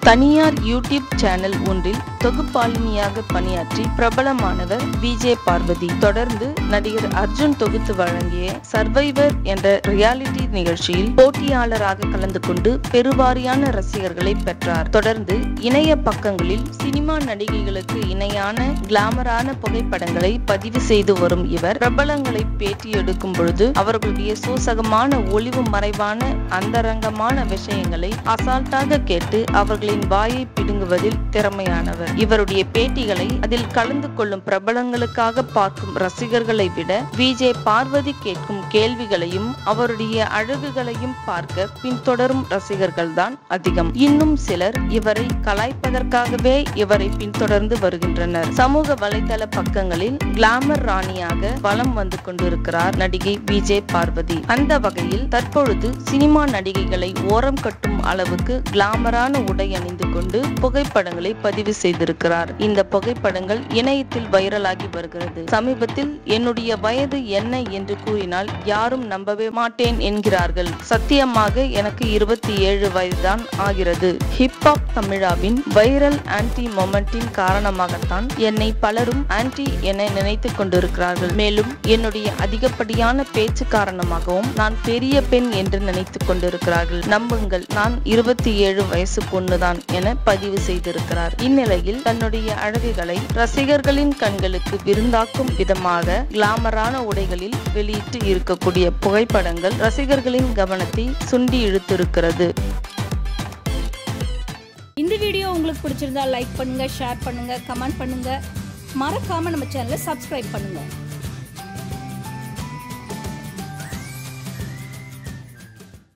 தனியார் YouTube channel ஒன்றில் தொகுப்பாளினியாக பணியாற்றி பிரபலமானவர் விஜே பார்வதி தொடர்ந்து நடிகர் அர்ஜுன் தொகுத்து வழங்கிய சர்வைவர் என்ற ரியாலிட்டி நிகழ்ச்சியில் போட்டியாளராக கலந்து கொண்டு பெருவாரியான ரசிகர்களை பெற்றார் தொடர்ந்து இணைய பக்கங்களில் சினிமா நடிகைகளுக்கு இணையான கிளாமரான புகைப்படங்களை பதிவு செய்து வரும் இவர் பிரபலங்களை பேட்டி எடுக்கும் பொழுது அவர்களுடைய சூசகமான ஒளிவு மறைவான அந்தரங்கமான விஷயங்களை அசால்ட்டாக கேட்டு அவர்களின் வாயை பிடுங்குவதில் திறமையானவர் இவருடைய பேட்டிகளை அதில் கலந்து கொள்ளும் பிரபலங்களுக்காக பார்க்கும் ரசிகர்களை விட விஜே பார்வதி கேட்கும் கேள்விகளையும் அவருடைய அழகுகளையும் பார்க்க பின்தொடரும் ரசிகர்கள் தான் அதிகம் இன்னும் சிலர் இவரை கலாய்ப்பதற்காகவே இவரை பின்தொடர்ந்து வருகின்றனர் சமூக வலைதள பக்கங்களில் கிளாமர் ராணியாக வலம் வந்து கொண்டிருக்கிறார் நடிகை விஜே பார்வதி அந்த வகையில் தற்பொழுது சினிமா நடிகைகளை ஓரம் கட்டும் அளவுக்கு கிளாமரான உடை அணிந்து கொண்டு புகைப்படங்களை பதிவு செய்திருக்கிறார் இந்த புகைப்படங்கள் இணையத்தில் வைரலாகி வருகிறது சமீபத்தில் என்னுடைய வயது என்ன என்று கூறினால் யாரும் நம்பவே மாட்டேன் என்கிறார்கள் சத்தியமாக எனக்கு இருபத்தி ஏழு வயதுதான் ஆகிறது ஹிப்ஹாப் தமிழாவின் வைரல் ஆன்டி மொமெண்டின் காரணமாகத்தான் என்னை பலரும் ஆன்டி என நினைத்துக் கொண்டிருக்கிறார்கள் மேலும் என்னுடைய அதிகப்படியான பேச்சு காரணமாகவும் நான் பெரிய பெண் என்று நினைத்துக் கொண்டிருக்கிறார்கள் நம்புங்கள் நான் இருபத்தி ஏழு வயசு பொண்ணுதான் என பதிவு செய்திருக்கிறார் இந்நிலையில் தன்னுடைய அழகுகளை ரசிகர்களின் கண்களுக்கு விருந்தாக்கும் விதமாக கிளாமரான உடைகளில் வெளியிட்டு இருக்கக்கூடிய புகைப்படங்கள் ரசிகர்களின் கவனத்தை சுண்டி இழுத்திருக்கிறது இந்த வீடியோ உங்களுக்கு பிடிச்சிருந்தா லைக் பண்ணுங்க ஷேர் பண்ணுங்க கமெண்ட் பண்ணுங்க மறக்காம நம்ம சேனலை சப்ஸ்கிரைப் பண்ணுங்க